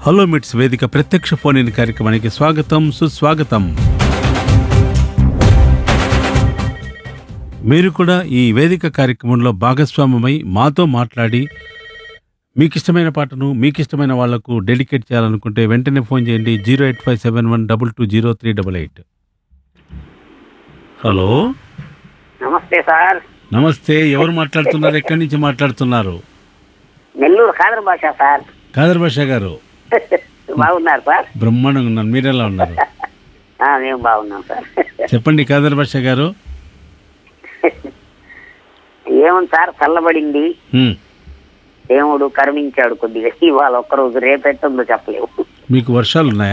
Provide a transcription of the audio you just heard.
Hello మిట్స్ వేదిక ప్రత్యక్ష ఫోన్ ఇన్ కార్యక్రమానికి స్వాగతం సుస్వాగతం మీరు కూడా ఈ వేదిక కార్యక్రమంలో భాగస్వామ్యమై మాతో మాట్లాడి మీకు ఇష్టమైన పాటను మీకు ఇష్టమైన వాళ్లకు డెడికేట్ చేయాలనుకుంటే వెంటనే ఫోన్ చేయండి zero eight five seven one double two zero three double eight hello నమస్తే సార్ నమస్తే ఎవరు మాట్లాడుతున్నారు ఎక్కడి నుంచి మాట్లాడుతున్నారు నెల్లూరు ఖాదర్ భాష సార్ కాదర్ భాష గారు బాగున్నారు సార్ బ్రహ్మాండంగా ఉన్నారు మీరెలా ఉన్నారు ఆ, మేము బాగున్నాం సార్ చెప్పండి కాదర్ భాష గారు ఏముంది సార్ చల్లబడింది హ్మ్. దేవుడు కరుణించాడు కొద్దిగా ఇవాళ ఒక్కరోజు రేపెట్టుందో చెప్పలేము మీకు వర్షాలు ఉన్నాయా